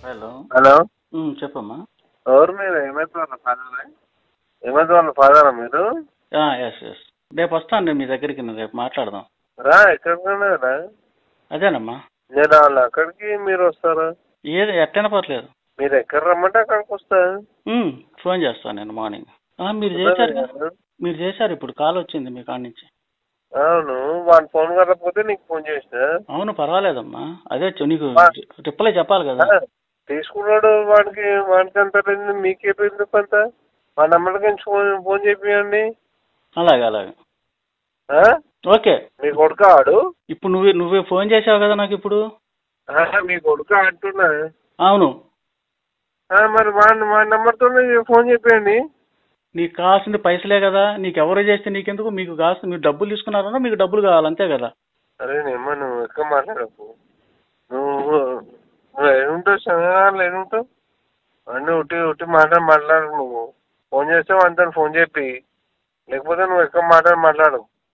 Hello hello ఉమ్, చెప్పమ్మా ఎవరు మీరు ఏమైతే వాళ్ళ ఫాదరా ఏమైతే వాళ్ళ ఫాదరా మీరు ఎస్ ఎస్ రేపు వస్తాను నేను మీ దగ్గరికి నేను రేపు మాట్లాడదాం రా ఎక్కడికైనా రా అదేనమ్మా నేను రావాలి అక్కడికి మీరు వస్తారా ఏది ఎట్టైనా పర్లేదు మీరు ఎక్కడ రమ్మంటే అక్కడికి వస్తా ఉమ్, ఫోన్ చేస్తాను నేను మార్నింగ్ ఆ, మీరు చేశారు కదా మీరు చేశారు ఇప్పుడు కాల్ వచ్చింది మీ కాడ నుంచి అవును వాడి ఫోన్ కలకపోతే నీకు ఫోన్ చేసిన అవును పర్వాలేదమ్మా అదే చె- నీకు ఆ. రిప్లై చెప్పాలి కదా తీసుకున్నాడు వాడికి వాడికి అంత లేదు మీకే ఎందుకు అంత మా నెంబర్ నుంచి ఫోన్ ఫోన్ చేపియండి అలాగే అలాగే ఆ? ఓకే మీ కొడుకు ఆడు ఇప్పుడు నువ్వే నువ్వే ఫోన్ చేసావు కదా నాకు ఇప్పుడు ఆ, మీ కొడుకు అంటున్నా అవును ఆ, మరి వాడి మా నెంబర్తో ఫోన్ చెప్పేయండి నీకు కావాల్సింది పైసలే కదా నీకు ఎవరు చేస్తే నీకెందుకు మీకు కావాల్సింది మీరు డబ్బులు తీసుకున్నారన్నా మీకు డబ్బులు కావాలి అంతే కదా అరే నేమ్మ నువ్వు ఎక్కువ మాట్లాడకు నువ్వు నువ్వు ఏముంటావు శనివారాలు ఏముంటావు అన్నీ ఉట్టి ఉట్టి మాట్లాడి మాట్లాడు నువ్వు ఫోన్ చేస్తే అంతా ఫోన్ చెప్పి లేకపోతే నువ్వు ఎక్కువ మాట్లాడి మాట్లాడు